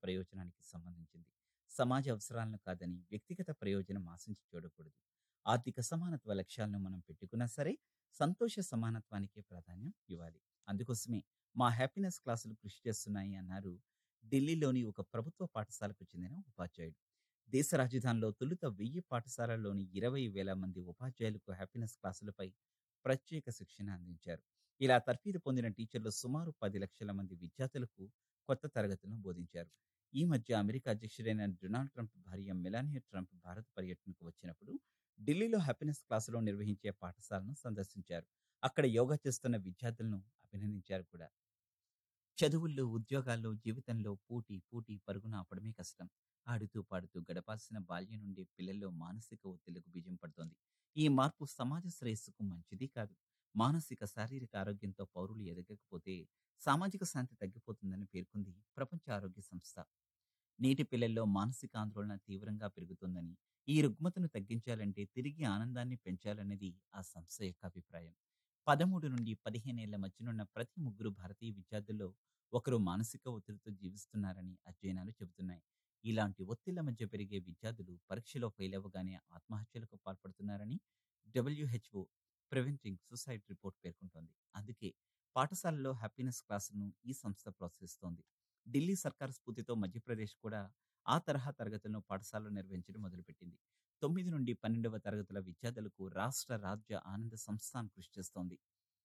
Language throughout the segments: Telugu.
ప్రయోజనానికి సంబంధించింది. సమాజ అవసరాలను కాదని వ్యక్తిగత ప్రయోజనం ఆశించి చూడకూడదు. ఆర్థిక సమానత్వ లక్ష్యాలను మనం పెట్టుకున్నా సరే, సంతోష సమానత్వానికే ప్రాధాన్యం ఇవ్వాలి. అందుకోసమే మా హ్యాపీనెస్ క్లాసులు కృషి చేస్తున్నాయి అన్నారు ఢిల్లీలోని ఒక ప్రభుత్వ పాఠశాలకు చెందిన ఉపాధ్యాయుడు. దేశ రాజధానిలో తొలుత 1000 పాఠశాలల్లోని 20,000 మంది ఉపాధ్యాయులకు హ్యాపీనెస్ క్లాసులపై ప్రత్యేక శిక్షణ అందించారు. ఇలా తర్ఫీదు పొందిన టీచర్లు సుమారు 10 లక్షల మంది విద్యార్థులకు కొత్త తరగతులను బోధించారు. ఈ మధ్య అమెరికా అధ్యక్షుడైన డొనాల్డ్ ట్రంప్ భార్య మెలానియా ట్రంప్ భారత్ పర్యటనకు వచ్చినప్పుడు ఢిల్లీలో హ్యాపీనెస్ క్లాసులు నిర్వహించే పాఠశాలను సందర్శించారు. అక్కడ యోగా చేస్తున్న విద్యార్థులను అభినందించారు కూడా. చదువుల్లో, ఉద్యోగాల్లో, జీవితంలో పోటీ, పోటీ పరుగున ఆపడమే కష్టం. ఆడుతూ, పాడుతూ గడపాల్సిన బాల్యం నుండి పిల్లల్లో మానసిక ఒత్తిళ్లకు బీజం పడుతోంది. ఈ మార్పు సమాజ శ్రేయస్సుకు మంచిది కాదు. మానసిక, శారీరక ఆరోగ్యంతో పౌరులు ఎదగకపోతే సామాజిక శాంతి తగ్గిపోతుందని పేర్కొంది ప్రపంచ ఆరోగ్య సంస్థ. నేటి పిల్లల్లో మానసిక ఆందోళన తీవ్రంగా పెరుగుతోందని, ఈ రుగ్మతను తగ్గించాలంటే తిరిగి ఆనందాన్ని పెంచాలన్నది ఆ సంస్థ యొక్క అభిప్రాయం. 13 నుండి 15 ఏళ్ల మధ్యనున్న ప్రతి ముగ్గురు భారతీయ విద్యార్థుల్లో ఒకరు మానసిక ఒత్తిడితో జీవిస్తున్నారని అధ్యయనాలు చెబుతున్నాయి. ఇలాంటి ఒత్తిళ్ల మధ్య పెరిగే విద్యార్థులు పరీక్షలో ఫెయిలవ్వగానే ఆత్మహత్యలకు పాల్పడుతున్నారని డబ్ల్యూహెచ్ఓ ప్రివెంటింగ్ సూసైడ్ రిపోర్ట్ పేర్కొంటోంది. అందుకే పాఠశాలల్లో హ్యాపీనెస్ క్లాసులను ఈ సంస్థ ప్రోత్సహిస్తోంది. ఢిల్లీ సర్కార్ స్ఫూర్తితో మధ్యప్రదేశ్ కూడా ఆ తరహా తరగతులను పాఠశాలలో నిర్వహించడం మొదలుపెట్టింది. 9 నుండి 12వ తరగతుల విద్యార్థులకు రాష్ట్ర, రాజ్య ఆనంద సంస్థాన్ కృషి చేస్తోంది.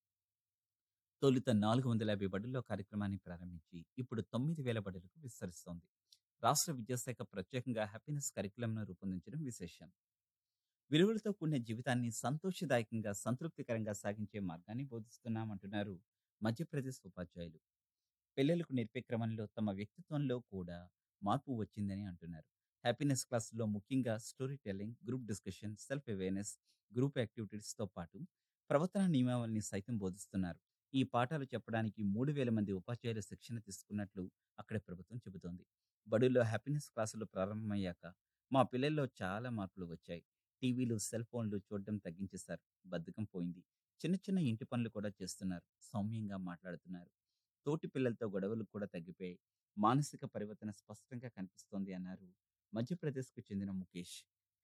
తొలుత 450 బడుల్లో కార్యక్రమాన్ని ప్రారంభించి ఇప్పుడు 9000 బడులకు విస్తరిస్తోంది. రాష్ట్ర విద్యాశాఖ ప్రత్యేకంగా హ్యాపీనెస్ కరికులంను రూపొందించడం విశేషం. విలువలతో కూడిన జీవితాన్ని సంతోషదాయకంగా, సంతృప్తికరంగా సాగించే మార్గాన్ని బోధిస్తున్నామంటున్నారు మధ్యప్రదేశ్ ఉపాధ్యాయులు. పిల్లలకు నేర్పే క్రమంలో తమ వ్యక్తిత్వంలో కూడా మార్పు వచ్చిందని అంటున్నారు. హ్యాపీనెస్ క్లాసుల్లో ముఖ్యంగా story telling, group discussion, self awareness, group యాక్టివిటీస్‌తో పాటు ప్రవర్తనా నియమావళిని సైతం బోధిస్తున్నారు. ఈ పాఠాలు చెప్పడానికి 3000 మంది ఉపాధ్యాయులు శిక్షణ తీసుకున్నట్లు అక్కడి ప్రభుత్వం చెబుతోంది. బడుల్లో హ్యాపీనెస్ క్లాసులు ప్రారంభమయ్యాక మా పిల్లల్లో చాలా మార్పులు వచ్చాయి. టీవీలు, సెల్ ఫోన్లు చూడడం తగ్గించేశారు. బద్ధకం పోయింది. చిన్న చిన్న ఇంటి పనులు కూడా చేస్తున్నారు. సౌమ్యంగా మాట్లాడుతున్నారు. తోటి పిల్లలతో గొడవలు కూడా తగ్గిపోయాయి. మానసిక పరివర్తన స్పష్టంగా కనిపిస్తోంది అన్నారు మధ్యప్రదేశ్‌కు చెందిన ముఖేష్.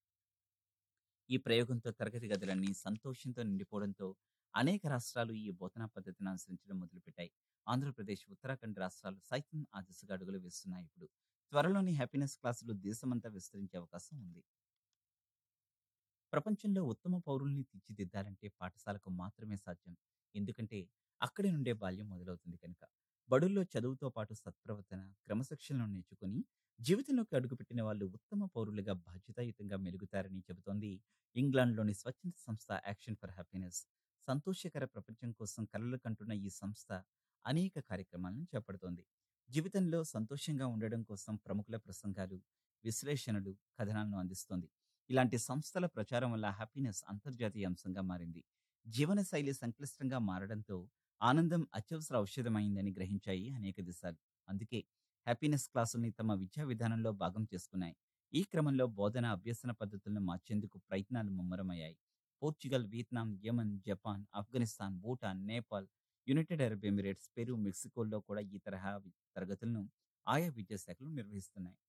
ఈ ప్రయోగంతో తరగతి గదులన్నీ సంతోషంతో నిండిపోవడంతో అనేక రాష్ట్రాలు ఈ బోధనా పద్ధతిని అనుసరించడం మొదలుపెట్టాయి. ఆంధ్రప్రదేశ్, ఉత్తరాఖండ్ రాష్ట్రాలు సైతం ఆ దిశగా అడుగులు వేస్తున్నాయి ఇప్పుడు. త్వరలోనే హ్యాపీనెస్ క్లాసులు దేశమంతా విస్తరించే అవకాశం ఉంది. ప్రపంచంలో ఉత్తమ పౌరుల్ని తీర్చిదిద్దాలంటే పాఠశాలకు మాత్రమే సాధ్యం. ఎందుకంటే అక్కడి నుండే బాల్యం మొదలవుతుంది కనుక. బడుల్లో చదువుతో పాటు సత్ప్రవర్తన, క్రమశిక్షణలను నేర్చుకుని జీవితంలోకి అడుగుపెట్టిన వాళ్ళు ఉత్తమ పౌరులుగా బాధ్యతాయుతంగా మెలుగుతారని చెబుతోంది ఇంగ్లాండ్‌లోని స్వచ్ఛంద సంస్థ యాక్షన్ ఫర్ హ్యాపీనెస్. సంతోషకర ప్రపంచం కోసం కలలు కంటున్న ఈ సంస్థ అనేక కార్యక్రమాలను చేపడుతోంది. జీవితంలో సంతోషంగా ఉండడం కోసం ప్రముఖుల ప్రసంగాలు, విశ్లేషణలు, కథనాలను అందిస్తోంది. ఇలాంటి సంస్థల ప్రచారం వల్ల హ్యాపీనెస్ అంతర్జాతీయ అంశంగా మారింది. జీవనశైలి సంక్లిష్టంగా మారడంతో ఆనందం అత్యవసర ఔషధమైందని గ్రహించాయి అనేక దేశాలు. అందుకే హ్యాపీనెస్ క్లాసుల్ని తమ విద్యా విధానంలో భాగం చేసుకున్నాయి. ఈ క్రమంలో బోధన, అభ్యసన పద్ధతులను మార్చేందుకు ప్రయత్నాలు ముమ్మరమయ్యాయి. Portugal, Vietnam, Yemen, Japan, Afghanistan, Bhutan, Nepal, United Arab Emirates, Peru, మెక్సికోల్లో కూడా ఈ తరహా వి తరగతులను ఆయా విద్యాశాఖలు నిర్వహిస్తున్నాయి.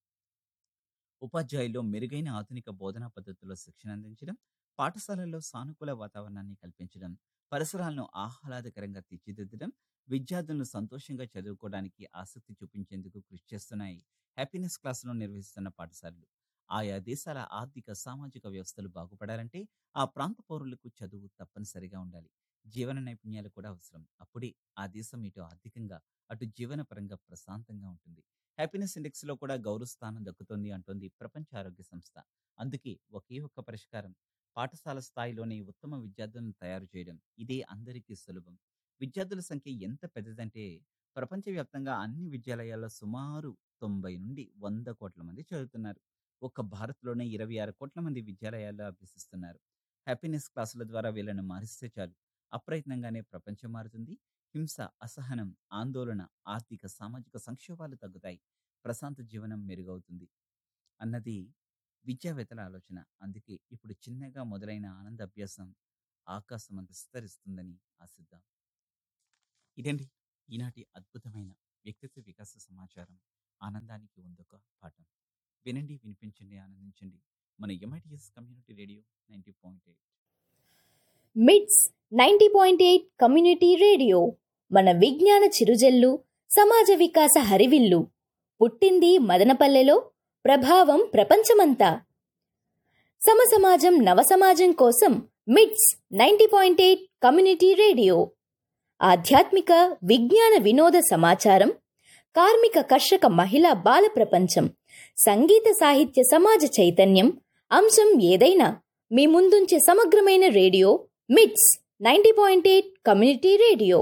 ఉపాధ్యాయుల్లో మెరుగైన ఆధునిక బోధనా పద్ధతుల్లో శిక్షణ అందించడం, పాఠశాలల్లో సానుకూల వాతావరణాన్ని కల్పించడం, పరిసరాలను ఆహ్లాదకరంగా తీర్చిదిద్దడం, విద్యార్థులను సంతోషంగా చదువుకోవడానికి ఆసక్తి చూపించేందుకు కృషి చేస్తున్నాయి హ్యాపీనెస్ క్లాసులు నిర్వహిస్తున్న పాఠశాలలు. ఆయా దేశాల ఆర్థిక, సామాజిక వ్యవస్థలు బాగుపడాలంటే ఆ ప్రాంత పౌరులకు చదువు తప్పనిసరిగా ఉండాలి. జీవన నైపుణ్యాలు కూడా అవసరం. అప్పుడే ఆ దేశం ఇటు ఆర్థికంగా, అటు జీవనపరంగా ప్రశాంతంగా ఉంటుంది. హ్యాపీనెస్ ఇండెక్స్‌లో కూడా గౌరవ స్థానం దక్కుతోంది అంటోంది ప్రపంచ ఆరోగ్య సంస్థ. అందుకే ఒకే ఒక్క పరిష్కారం పాఠశాల స్థాయిలోనే ఉత్తమ విద్యార్థులను తయారు చేయడం. ఇదే అందరికీ సులభం. విద్యార్థుల సంఖ్య ఎంత పెద్దదంటే ప్రపంచవ్యాప్తంగా అన్ని విద్యాలయాల్లో సుమారు 90 నుండి 100 కోట్ల మంది చదువుతున్నారు. ఒక్క భారత్‌లోనే 26 కోట్ల మంది విద్యాలయాల్లో అభ్యసిస్తున్నారు. హ్యాపీనెస్ క్లాసుల ద్వారా వీళ్ళను మారిస్తే చాలు. అప్రయత్నంగానే ప్రపంచం మారుతుంది. హింస, అసహనం, ఆందోళన, ఆర్థిక, సామాజిక సంక్షోభాలు తగ్గుతాయి. ప్రశాంత జీవనం మెరుగవుతుంది. అన్నది విద్యావేత్తల ఆలోచన. అందుకే ఇప్పుడు చిన్నగా మొదలైన ఆనంద అభ్యాసం ఆకాశమంత విస్తరిస్తుందని ఆశిద్దాం. ఇదండి ఈనాటి అద్భుతమైన వ్యక్తిత్వ వికాస సమాచారం. ఆనందానికి ఉందొక పాఠం వినండి వినిపించండి ఆనందించండి మన MITS community radio ninety point eight MITS ninety point eight community radio మన విజ్ఞాన చిరుజల్లు సమాజ వికాస హరివిల్లు పుట్టింది మదనపల్లెలో ప్రభావం ప్రపంచమంతా సమసమాజం నవసమాజం కోసం MITS ninety point eight community radio ఆధ్యాత్మిక విజ్ఞాన వినోద సమాచారం కార్మిక కర్షక మహిళా బాల ప్రపంచం సంగీత సాహిత్య సమాజ చైతన్యం అంశం ఏదైనా మీ ముందుంచే సమగ్రమైన radio MITS ninety point eight community radio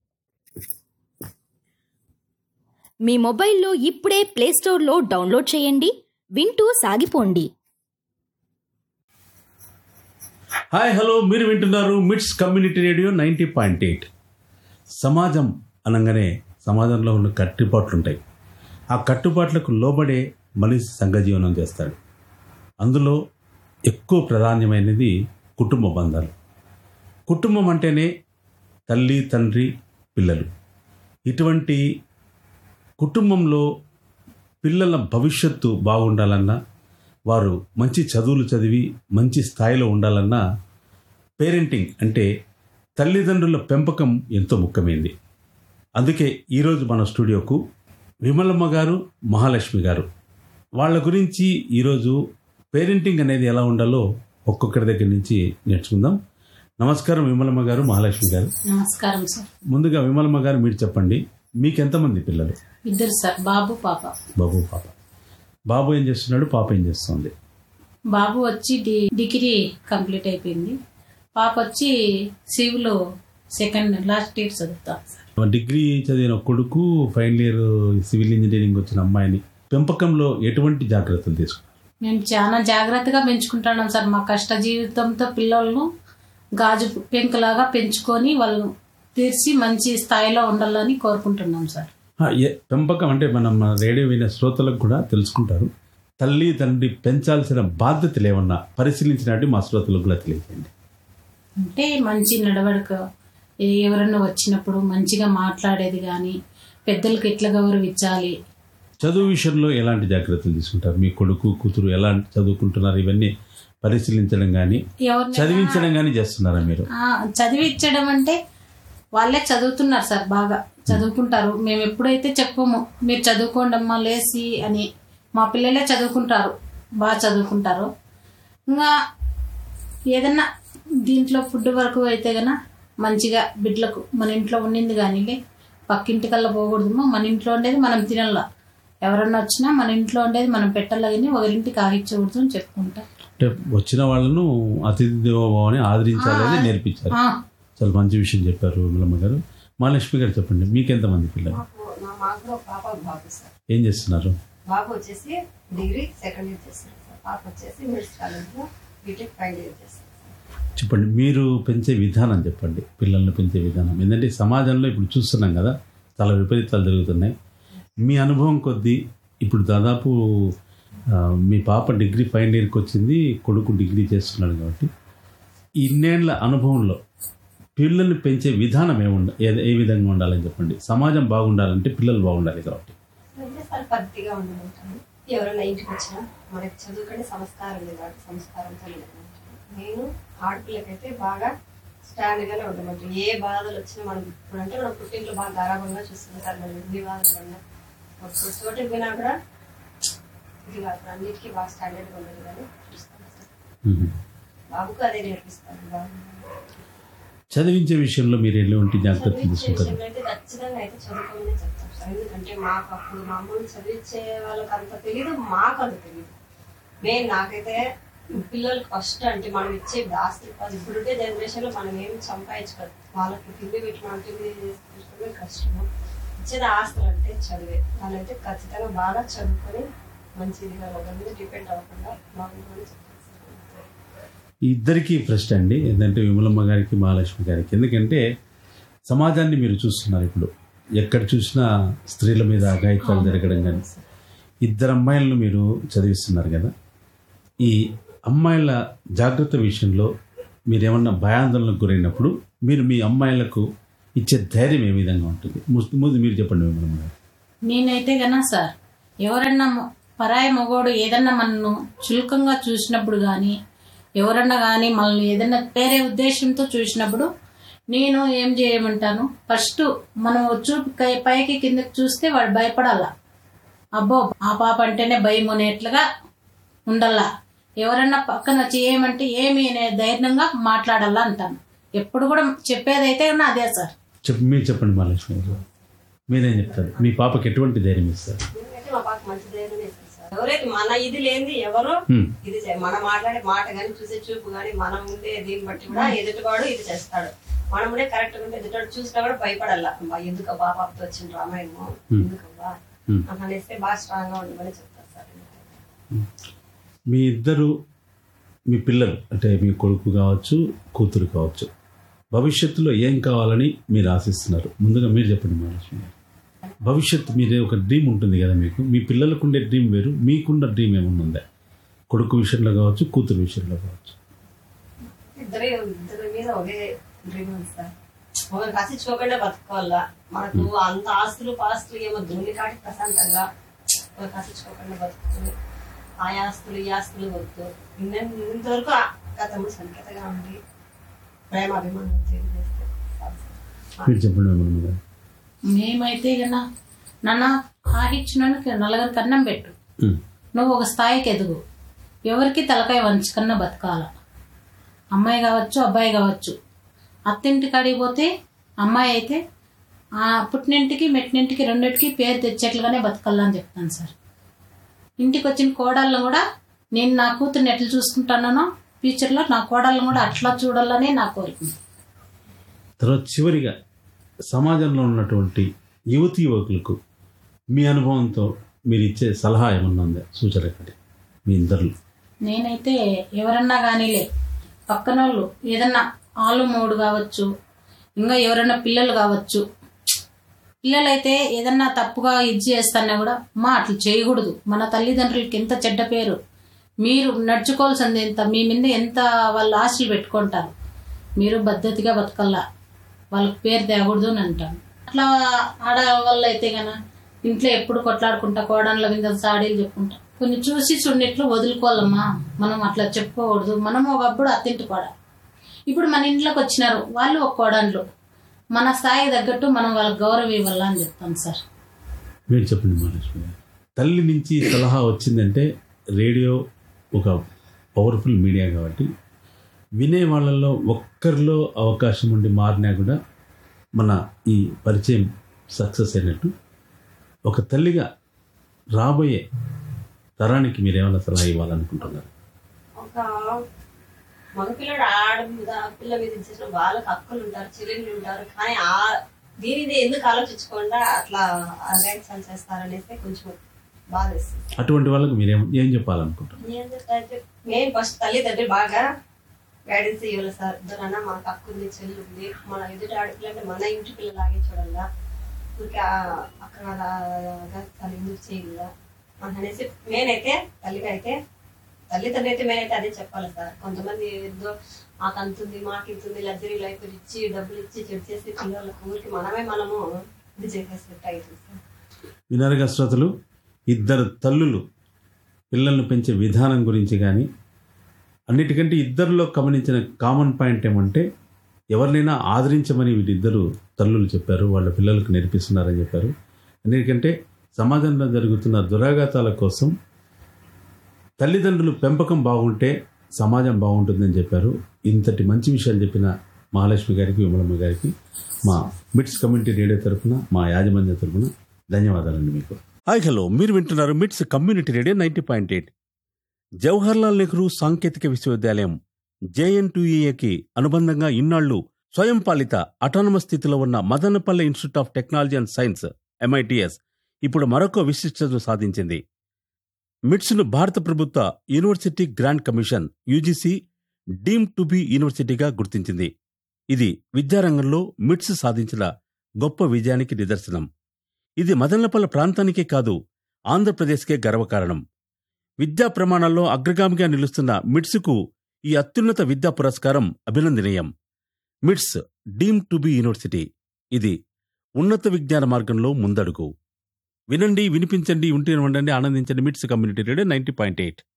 మీ మొబైల్లో ఇప్పుడే ప్లేస్టోర్లో డౌన్లోడ్ చేయండి వింటూ సాగిపోండి హాయ్ హలో మీరు వింటున్నారు MITS community radio ninety point eight సమాజం అనగానే సమాజంలో ఉన్న కట్టుబాట్లు ఉంటాయి ఆ కట్టుబాట్లకు లోబడే మనిషి సంఘజీవనం చేస్తాడు అందులో ఎక్కువ ప్రాధాన్యమైనది కుటుంబ బంధాలు కుటుంబం అంటేనే తల్లి తండ్రి పిల్లలు ఇటువంటి కుటుంబంలో పిల్లల భవిష్యత్తు బాగుండాలన్నా వారు మంచి చదువులు చదివి మంచి స్థాయిలో ఉండాలన్నా పేరెంటింగ్ అంటే తల్లిదండ్రుల పెంపకం ఎంతో ముఖ్యమైనది అందుకే ఈరోజు మన స్టూడియోకు విమలమ్మ గారు మహాలక్ష్మి గారు వాళ్ళ గురించి ఈరోజు పేరెంటింగ్ అనేది ఎలా ఉండాలో ఒక్కొక్కరి దగ్గర నుంచి నేర్చుకుందాం నమస్కారం విమలమ్మ గారు మహాలక్ష్మి గారు నమస్కారం సార్ ముందుగా విమలమ్మ గారు మీరు చెప్పండి మీకు ఎంతమంది పిల్లలు ఇద్దరు సార్ బాబు పాప బాబు పాప బాబు ఏం చేస్తున్నాడు పాప ఏం చేస్తుంది బాబు వచ్చి డి- డిగ్రీ కంప్లీట్ అయిపోయింది పాప వచ్చి సివిల్ సెకండ్ లాస్ట్ ఇయర్ చదువుతాం సార్ డిగ్రీ చదివిన కొడుకు ఫైనల్ ఇయర్ సివిల్ ఇంజనీరింగ్ వచ్చిన అమ్మాయిని పెంపకంలో ఎటువంటి జాగ్రత్తలు తీసుకున్నారు మేము చాలా జాగ్రత్తగా పెంచుకుంటున్నాం సార్ మా కష్ట జీవితంతో పిల్లలను గాజు పెంకులాగా పెంచుకొని వాళ్ళను తీర్చి మంచి స్థాయిలో ఉండాలని కోరుకుంటున్నాం సార్ ఆ, ఏ- పెంపకం అంటే మనం మన రేడియో వినే శ్రోతలకు కూడా తెలుసుకుంటారు తల్లి తండ్రి పెంచాల్సిన బాధ్యతలు ఏమన్నా పరిశీలించినట్టు మా శ్రోతలకు కూడా తెలియజేయండి అంటే మంచి నడవడిక ఏ- ఎవరన్నా వచ్చినప్పుడు మంచిగా మాట్లాడేది కానీ పెద్దలకు ఎట్లా గౌరవించాలి చదువు విషయంలో ఎలాంటి జాగ్రత్తలు తీసుకుంటారు మీ కొడుకు కూతురు ఎలా చదువుకుంటున్నారు ఇవన్నీ పరిశీలించడం కానీ ఎవరినైనా- చదివించడం కానీ చేస్తున్నారా మీరు ఆ, చదివించడం అంటే వాళ్ళే చదువుతున్నారు సార్ బాగా చదువుకుంటారు మేము ఎప్పుడైతే చెప్పము మీరు చదువుకోండి అమ్మా లేసి అని మా పిల్లలే చదువుకుంటారు బాగా చదువుకుంటారు ఇంకా ఏదన్నా దీంట్లో ఫుడ్ వరకు అయితే గన మంచిగా బిడ్డలకు మన ఇంట్లో ఉండింది కానీ పక్కింటికల్లా పోకూడదు మన ఇంట్లో ఉండేది మనం తినాల ఎవరన్నా వచ్చినా మన ఇంట్లో ఉండేది మనం పెట్టాల కానీ ఒకరింటికి ఆగించకూడదు అని చెప్పుకుంటా అంటే వచ్చిన వాళ్ళను అతిథి దేవోభావాన్ని ఆదరించాలని నేర్పించారు ఆ, చాలా మంచి విషయం చెప్పారు విమలమ్మ గారు మహాలక్ష్మి గారు చెప్పండి మీకెంతమంది పిల్లలు నా మాకు ఒక పాప ఒక బాబు సార్ ఏం చేస్తున్నారు బాబు వచ్చేసి డిగ్రీ సెకండ్ ఇయర్ చేస్తారు సార్ పాప వచ్చేసి మెడిసిన్ కాలేజ్లో బీటెక్ ఫైనల్ ఇయర్ చేస్తారు సార్ చెప్పండి మీరు పెంచే విధానం చెప్పండి పిల్లల్ని పెంచే విధానం ఎందుకంటే సమాజంలో ఇప్పుడు చూస్తున్నాం కదా చాలా విపరీతాలు జరుగుతున్నాయి మీ అనుభవం కొద్దీ ఇప్పుడు దాదాపు ఆ, మీ పాప డిగ్రీ ఫైనల్ ఇయర్కి వచ్చింది కొడుకు డిగ్రీ చేస్తున్నాడు కాబట్టి ఇన్నేళ్ల అనుభవంలో పిల్లల్ని పెంచే విధానం ఏముండ ఏ- ఏ విధంగా ఉండాలని చెప్పండి సమాజం బాగుండాలంటే పిల్లలు బాగుండాలి కాబట్టి అంటే సార్ పద్ధతిగా ఉండమంటాను ఎవరైనా ఇంటికి వచ్చినా మనకి చదువుకంటే సంస్కారం లేదు కాబట్టి సంస్కారంతో ఉండమంటాను నేను ఆడపిల్లకైతే బాగా స్టాండ్గానే ఉండమంటాను ఏ బాధలు వచ్చినా మనం ఇప్పుడు అంటే మనం పుట్టింట్లో బాగా గారాభంగా చూస్తున్నాం సార్ మనం ఎన్ని బాధలు పడినా ఒక చోటకి పోయినా కూడా ఇది కాదు అన్నిటికీ బాగా స్టాండర్డ్గా ఉండదు కానీ చూస్తాను సార్ మ్మ్. బాబుకు అదే నేర్పిస్తాను బాగా చదివించే విషయంలో మీరు ఎటువంటి జాగ్రత్తలు చదివించే తీసుకుంటారు విషయంలో అయితే ఖచ్చితంగా అయితే చదువుకోమనే చెప్తాం సార్ ఎందుకంటే మాకు అప్పుడు మా అమ్మని చదివించే వాళ్ళకి అంత తెలియదు మాకు అంత తెలియదు మెయిన్ నాకైతే పిల్లలకి ఫస్ట్ అంటే మనం ఇచ్చే ఆస్తి కాదు ఇప్పుడుండే జనరేషన్లో మనం ఏం సంపాదించుకోదు వాళ్ళకి తిండి పెట్టి మనం తిండి చేసుకోవడమే కష్టము ఇచ్చేది ఆస్తులు అంటే చదివే వాళ్ళైతే ఖచ్చితంగా బాగా చదువుకొని మంచిదిగా వాళ్ళ మీద డిపెండ్ అవ్వకుండా బాగుంటుందని చెప్తాను సార్ ఈ ఇద్దరికి ప్రశ్న అండి ఏంటంటే విమలమ్మ గారికి మహాలక్ష్మి గారికి ఎందుకంటే సమాజాన్ని మీరు చూస్తున్నారు ఇప్పుడు ఎక్కడ చూసినా స్త్రీల మీద అఘాయిత్యాలు జరగడం కానీ ఇద్దరు అమ్మాయిలను మీరు చదివిస్తున్నారు కదా ఈ అమ్మాయిల జాగ్రత్త విషయంలో మీరు ఏమన్నా భయాందోళనకు గురైనప్పుడు మీరు మీ అమ్మాయిలకు ఇచ్చే ధైర్యం ఏ విధంగా ఉంటుంది ముందు ముందు మీరు చెప్పండి విమలమ్మ గారు నేనైతే గనా సార్ ఎవరన్నా మ- పరాయి మగోడు ఏదన్నా మనను చులకంగా చూసినప్పుడు కానీ ఎవరన్నా కానీ మనల్ని ఏదన్నా వేరే ఉద్దేశంతో చూసినప్పుడు నేను ఏం చేయమంటాను ఫస్ట్ మనం చూపు కై- పైకి కిందకి చూస్తే వాడు భయపడాల అబ్బో ఆ పాప అంటేనే భయం అనేట్లుగా ఉండాలా ఎవరన్నా పక్కన వచ్చి ఏమంటే ఏమి అనే ధైర్యంగా మాట్లాడాలా అంటాను ఎప్పుడు కూడా చెప్పేదైతే కన్నా అదే సార్ చెప్పు మీరు చెప్పండి మహాలక్ష్మి గారు మీరేం చెప్తారు మీ పాపకి ఎటువంటి ధైర్యం ఇస్తారు ఎందుకంటే మా పాప మంచి ధైర్యం ఇస్తుంది సార్ ఎవరైతే మన ఇది లేనిది ఎవరు హ్మ్. ఇది చే- మనం మాట్లాడే మాట గాని చూసే చూపు గాని మనం ఉండే దీన్ని బట్టి కూడా ఎదుటివాడు ఇది చేస్తాడు మనం కూడా కరెక్ట్ గా ఉంటే ఎదుటివాడు చూసినా కూడా భయపడాల అబ్బా ఎందుకబ్బా పాపతో వచ్చిన రామాయణము ఎందుకబ్బా హ్మ్. అని అనేస్తే బాగా స్ట్రాంగ్ గా ఉండమని చెప్తారు సార్ మీ ఇద్దరు మీ పిల్లలు అంటే మీ కొడుకు కావచ్చు కూతురు కావచ్చు భవిష్యత్తులో ఏం కావాలని మీరు ఆశిస్తున్నారు ముందుగా మీరు చెప్పండి మహాలక్ష్మి గారు భవిష్యత్తు మీదే ఒక డ్రీమ్ ఉంటుంది కదా మీకు మీ పిల్లలకు ఉండే డ్రీమ్ వేరు మీకున్న డ్రీమ్ ఏమన్నా ఉందా కొడుకు విషయంలో కావచ్చు కూతురు విషయంలో కావచ్చు ఇద్దరే ఇద్దరి మీద ఒకే డ్రీమ్ ఉంది సార్ ఒకరు కసించుకోకుండా బతుకోవాలా మనకు అంత ఆస్తులు పాస్తులు ఏమో దున్ని కాటి ప్రశాంతంగా ఒకరు కసించుకోకుండా బతుకుతుంది ఆ ఆస్తులు ఈ ఆస్తులు వద్దు ఇన్న- ఇంతవరకు ఆ గతంలో సంకేతగా ఉండి ప్రేమ అభిమానం తెలియజేస్తే చాలు సార్. మీరు చెప్పండి మేడం గారు మేమైతే గన నాన్న ఆహిచ్చినానికి నలుగురికి అన్నం పెట్టు ఉమ్. నువ్వు ఒక స్థాయికి ఎదుగు ఎవరికి తలకాయ వంచుకన్నా బతకాల అమ్మాయి కావచ్చు అబ్బాయి కావచ్చు అత్తింటి కాడికి పోతే అమ్మాయి అయితే ఆ పుట్టినింటికి మెట్టినింటికి రెండింటికి పేరు తెచ్చేట్లుగానే బతకాలని చెప్తాను సార్ ఇంటికి వచ్చిన కోడళ్ళను కూడా నేను నా కూతుర్ని ఎట్లా చూసుకుంటానో ఫ్యూచర్లో నా కోడళ్ళను కూడా అట్లా చూడాలనే నా కోరిక తర్వాత చివరిగా సమాజంలో ఉన్నటువంటి యువతి యువకులకు మీ అనుభవంతో మీరు ఇచ్చే సలహా ఏమన్నా ఉందా సూచన ఒకటి మీ ఇద్దరు నేనైతే ఎవరన్నా కానీలే పక్కన వాళ్ళు ఏదన్నా ఆలు మూడు కావచ్చు ఇంకా ఎవరైనా పిల్లలు కావచ్చు పిల్లలైతే ఏదన్నా తప్పుగా ఇది చేస్తానా కూడా మా అట్లా చేయకూడదు మన తల్లిదండ్రులకి ఎంత చెడ్డ పేరు మీరు నడుచుకోవాల్సింది ఎంత మీ మీద ఎంత వాళ్ళు ఆశలు పెట్టుకుంటారు మీరు పద్ధతిగా బతకల్లా వాళ్ళకి పేరు తేకూడదు అని అంటాను అట్లా ఆడవాళ్ళు అయితే గన ఇంట్లో ఎప్పుడు కొట్లాడుకుంటా కోడన్ల మీద సాడీలు చెప్పుకుంటా కొన్ని చూసి చూడట్లు వదులుకోవాలమ్మా మనం అట్లా చెప్పుకోకూడదు మనం ఒకప్పుడు అత్తింటి కోడ ఇప్పుడు మన ఇంట్లోకి వచ్చినారు వాళ్ళు ఒక కోడన్లు మన స్థాయికి తగ్గట్టు మనం వాళ్ళకి గౌరవం ఇవ్వాలా అని చెప్తాను సార్ మీరు చెప్పండి మహాలక్ష్మి గారు తల్లి నుంచి సలహా వచ్చిందంటే రేడియో ఒక పవర్ఫుల్ మీడియా కాబట్టి వినే వాళ్ళల్లో ఒక్కరిలో అవకాశం ఉండి మారినా కూడా మన ఈ పరిచయం సక్సెస్ అయినట్టు ఒక తల్లిగా రాబోయే తరానికి మీరేమైనా సలహా ఇవ్వాలనుకుంటున్నారు ఒక మగపిల్లడు ఆడ మీద పిల్ల మీద ఇచ్చేసిన వాళ్ళకి హక్కులు ఉంటారు చెల్లెళ్ళు ఉంటారు కానీ ఆ దీనిది ఎందుకు ఆలోచించకుండా అట్లా గైడ్స్ చేస్తారనేసి కొంచెం బాధ వేస్తుంది అటువంటి వాళ్ళకి మీరేం ఏం చెప్పాలనుకుంటున్నారు ఏం చెప్తారంటే మేము ఫస్ట్ తల్లిదండ్రులు బాగా గైడెన్స్ ఇవ్వాలి సార్ ఇద్దరన్నా మనకు హక్కు ఉంది చెల్లి ఉంది మన ఎదుటి ఆడపిల్ల అంటే మన ఇంటి పిల్లలాగే చూడాలా ఇంకా అక్కడ తల్లి ఎందుకు చేయాలా అని అనేసి నేనైతే తల్లిగా అయితే తల్లిదండ్రులు అయితే నేనైతే అదే చెప్పాలి సార్ కొంతమంది ఏదో మాకు అంతుంది మాకు ఇంతుంది లగ్జరీ లైఫ్ ఇచ్చి డబ్బులు ఇచ్చి చెడు చేసి పిల్లలకు ఊరికి మనమే మనము ఇది చేసేసినట్టు అవుతుంది సార్ వినరగా శ్రోతలు ఇద్దరు తల్లులు పిల్లలను పెంచే విధానం గురించి కానీ అన్నిటికంటే ఇద్దరిలో గమనించిన కామన్ పాయింట్ ఏమంటే ఎవరినైనా ఆదరించమని వీళ్ళిద్దరు తల్లులు చెప్పారు వాళ్ళ పిల్లలకు నేర్పిస్తున్నారని చెప్పారు ఎందుకంటే సమాజంలో జరుగుతున్న దురాఘాతాల కోసం తల్లిదండ్రులు పెంపకం బాగుంటే సమాజం బాగుంటుందని చెప్పారు ఇంతటి మంచి విషయాలు చెప్పిన మహాలక్ష్మి గారికి విమలమ్మ గారికి మా మిట్స్ కమ్యూనిటీ రేడియో తరఫున మా యాజమాన్య తరఫున ధన్యవాదాలండి మీకు హాయ్ హలో మీరు వింటున్నారు MITS community radio ninety point eight Jawaharlal Nehru సాంకేతిక విశ్వవిద్యాలయం జేఎన్టీఏకి అనుబంధంగా ఇన్నాళ్లు స్వయం పాలిత అటానమస్ స్థితిలో ఉన్న Madanapalle institute of technology and science MITS ఇప్పుడు మరొక విశిష్టతను సాధించింది మిట్స్ను భారత ప్రభుత్వ university grant commission UGC deem to be యూనివర్సిటీగా గుర్తించింది ఇది విద్యారంగంలో మిట్స్ సాధించిన గొప్ప విజయానికి నిదర్శనం ఇది మదనపల్లె ప్రాంతానికే కాదు ఆంధ్రప్రదేశ్కే గర్వకారణం విద్యా ప్రమాణాల్లో అగ్రగామిగా నిలుస్తున్న మిట్స్కు ఈ అత్యున్నత విద్యా పురస్కారం అభినందనీయం మిట్స్ డీమ్ టు బి యూనివర్సిటీ ఇది ఉన్నత విజ్ఞాన మార్గంలో ముందడుగు వినండి వినిపించండి ఉంటే ఉండండి ఆనందించండి MITS community radio ninety point eight